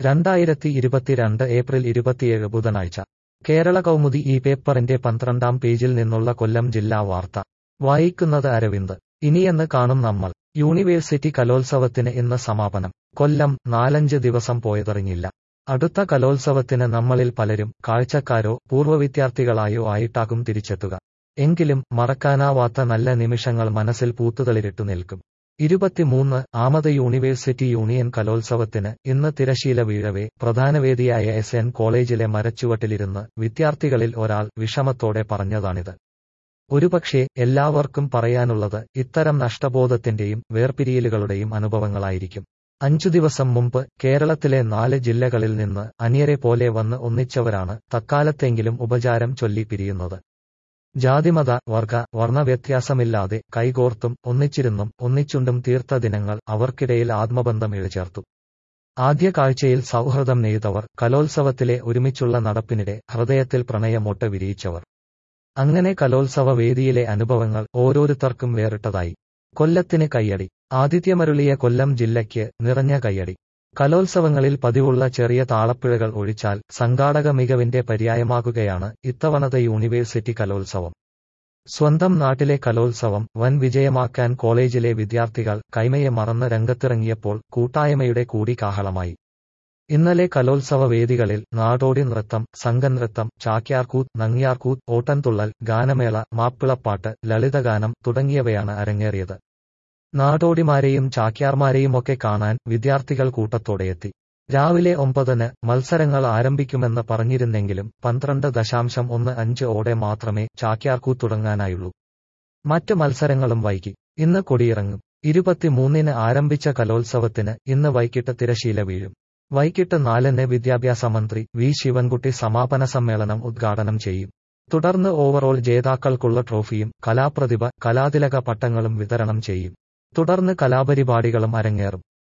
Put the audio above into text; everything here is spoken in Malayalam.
രണ്ടായിരത്തി ഇരുപത്തിരണ്ട് ഏപ്രിൽ ഇരുപത്തിയേഴ് ബുധനാഴ്ച കേരള കൗമുദി ഈ പേപ്പറിന്റെ പന്ത്രണ്ടാം പേജിൽ നിന്നുള്ള കൊല്ലം ജില്ലാ വാർത്ത വായിക്കുന്നത് അരവിന്ദ് ഇനിയെന്ന് കാണും നമ്മൾ യൂണിവേഴ്സിറ്റി കലോത്സവത്തിന് ഇന്ന് സമാപനം കൊല്ലം നാലഞ്ച് ദിവസം പോയതറിഞ്ഞില്ല അടുത്ത കലോത്സവത്തിന് നമ്മളിൽ പലരും കാഴ്ചക്കാരോ പൂർവ്വ വിദ്യാർത്ഥികളായോ ആയിട്ടാകും തിരിച്ചെത്തുക എങ്കിലും മറക്കാനാവാത്ത നല്ല നിമിഷങ്ങൾ മനസ്സിൽ പൂത്തുതളിരിട്ടു നിൽക്കും ഇരുപത്തിമൂന്ന് ആമത് യൂണിവേഴ്സിറ്റി യൂണിയൻ കലോത്സവത്തിന് ഇന്ന് തിരശീല വീഴവേ പ്രധാനവേദിയായ എസ് എൻ കോളേജിലെ മരച്ചുവട്ടിലിരുന്ന് വിദ്യാർത്ഥികളിൽ ഒരാൾ വിഷമത്തോടെ പറഞ്ഞതാണിത് ഒരുപക്ഷെ എല്ലാവർക്കും പറയാനുള്ളത് ഇത്തരം നഷ്ടബോധത്തിന്റെയും വേർപിരിയലുകളുടെയും അനുഭവങ്ങളായിരിക്കും അഞ്ചു ദിവസം മുമ്പ് കേരളത്തിലെ നാല് ജില്ലകളിൽ നിന്ന് അനിയരെ പോലെ വന്ന് ഒന്നിച്ചവരാണ് തക്കാലത്തെങ്കിലും ഉപചാരം ചൊല്ലി പിരിയുന്നത് ജാതിമത വർഗ വർണ്ണ വ്യത്യാസമില്ലാതെ കൈകോർത്തും ഒന്നിച്ചിരുന്നും ഒന്നിച്ചുണ്ടും തീർത്ത ദിനങ്ങൾ അവർക്കിടയിൽ ആത്മബന്ധം ഇഴചേർത്തു ആദ്യ കാഴ്ചയിൽ സൗഹൃദം നെയ്തവർ കലോത്സവത്തിലെ ഒരുമിച്ചുള്ള നടപ്പിനിടെ ഹൃദയത്തിൽ പ്രണയമൊട്ട് വിരിയിച്ചവർ അങ്ങനെ കലോത്സവ വേദിയിലെ അനുഭവങ്ങൾ ഓരോരുത്തർക്കും വേറിട്ടതായി കൊല്ലത്തിന് കയ്യടി ആതിഥ്യമരുളിയ കൊല്ലം ജില്ലയ്ക്ക് നിറഞ്ഞ കയ്യടി കലോത്സവങ്ങളിൽ പതിവുള്ള ചെറിയ താളപ്പിഴകൾ ഒഴിച്ചാൽ സംഘാടക മികവിന്റെ പര്യായമാകുകയാണ് ഇത്തവണത്തെ യൂണിവേഴ്സിറ്റി കലോത്സവം സ്വന്തം നാട്ടിലെ കലോത്സവം വൻ വിജയമാക്കാൻ കോളേജിലെ വിദ്യാർത്ഥികൾ കൈമയെ മറന്ന് രംഗത്തിറങ്ങിയപ്പോൾ കൂട്ടായ്മയുടെ കൂടി കാഹളമായി ഇന്നലെ കലോത്സവ വേദികളിൽ നാടോടി നൃത്തം സംഘനൃത്തം ചാക്യാർകൂത്ത് നങ്ങ്യാർകൂത്ത് ഓട്ടൻതുള്ളൽ ഗാനമേള മാപ്പിളപ്പാട്ട് ലളിതഗാനം തുടങ്ങിയവയാണ് അരങ്ങേറിയത് നാടോടിമാരെയും ചാക്യാർമാരെയുമൊക്കെ കാണാൻ വിദ്യാർത്ഥികൾ കൂട്ടത്തോടെയെത്തി രാവിലെ ഒമ്പതിന് മത്സരങ്ങൾ ആരംഭിക്കുമെന്ന് പറഞ്ഞിരുന്നെങ്കിലും പന്ത്രണ്ട് ദശാംശം ഒന്ന് അഞ്ച് ഓടെ മാത്രമേ ചാക്യാർക്കൂ തുടങ്ങാനായുള്ളൂ മറ്റ് മത്സരങ്ങളും വൈകി ഇന്ന് കൊടിയിറങ്ങും ഇരുപത്തിമൂന്നിന് ആരംഭിച്ച കലോത്സവത്തിന് ഇന്ന് വൈകിട്ട് തിരശീല വീഴും വൈകിട്ട് നാലിന് വിദ്യാഭ്യാസ മന്ത്രി വി ശിവൻകുട്ടി സമാപന സമ്മേളനം ഉദ്ഘാടനം ചെയ്യും തുടർന്ന് ഓവറോൾ ജേതാക്കൾക്കുള്ള ട്രോഫിയും കലാപ്രതിഭ കലാതിലക പട്ടങ്ങളും വിതരണം ചെയ്യും തുടർന്ന് കലാപരിപാടികളും അരങ്ങേറും